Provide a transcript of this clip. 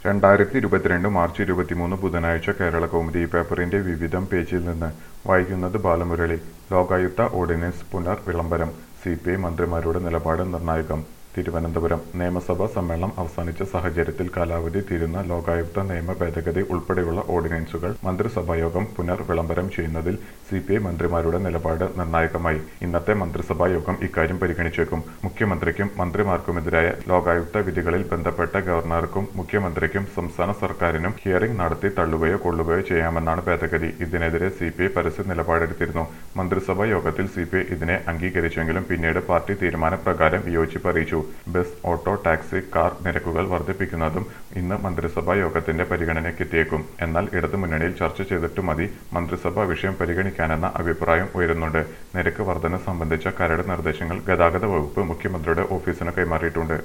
രണ്ടായിരത്തി ഇരുപത്തിരണ്ട് മാർച്ച് ഇരുപത്തിമൂന്ന് ബുധനാഴ്ച കേരള കൗമുദി പേപ്പറിന്റെ വിവിധം പേജിൽ നിന്ന് വായിക്കുന്നത് ബാലമുരളി ലോകായുക്ത ഓർഡിനൻസ് പുനർ വിളംബരം സി പി ഐ മന്ത്രിമാരുടെ നിലപാട് നിർണായകം തിരുവനന്തപുരം നിയമസഭാ സമ്മേളനം അവസാനിച്ച സാഹചര്യത്തിൽ കാലാവധി തീരുന്ന ലോകായുക്ത നിയമ ഭേദഗതി ഉൾപ്പെടെയുള്ള ഓർഡിനൻസുകൾ മന്ത്രിസഭായോഗം പുനർ വിളംബരം ചെയ്യുന്നതിൽ സി പി ഐ മന്ത്രിമാരുടെ നിലപാട് നിർണായകമായി ഇന്നത്തെ മന്ത്രിസഭാ യോഗം ഇക്കാര്യം പരിഗണിച്ചേക്കും മുഖ്യമന്ത്രിക്കും മന്ത്രിമാർക്കുമെതിരായ ലോകായുക്ത വിധികളിൽ ബന്ധപ്പെട്ട ഗവർണർക്കും മുഖ്യമന്ത്രിക്കും സംസ്ഥാന സർക്കാരിനും ഹിയറിംഗ് നടത്തി തള്ളുകയോ കൊള്ളുകയോ ചെയ്യാമെന്നാണ് ഭേദഗതി ഇതിനെതിരെ സി പി ഐ പരസ്യ നിലപാടെടുത്തിരുന്നു മന്ത്രിസഭാ യോഗത്തിൽ സി പി ഐ ഇതിനെ അംഗീകരിച്ചെങ്കിലും പിന്നീട് പാർട്ടി തീരുമാനപ്രകാരം വിയോജിപ്പ് അറിയിച്ചു ബസ് ഓട്ടോ ടാക്സി കാർ നിരക്കുകൾ വർദ്ധിപ്പിക്കുന്നതും ഇന്ന് മന്ത്രിസഭാ യോഗത്തിന്റെ പരിഗണനയ്ക്കെത്തിയേക്കും എന്നാൽ ഇടതുമുന്നണിയിൽ ചർച്ച ചെയ്തിട്ട് മതി മന്ത്രിസഭാ വിഷയം പരിഗണിക്കാനെന്ന അഭിപ്രായം ഉയരുന്നുണ്ട് നിരക്ക് വർധന സംബന്ധിച്ച കരട് നിർദ്ദേശങ്ങൾ ഗതാഗത വകുപ്പ് മുഖ്യമന്ത്രിയുടെ ഓഫീസിന് കൈമാറിയിട്ടുണ്ട്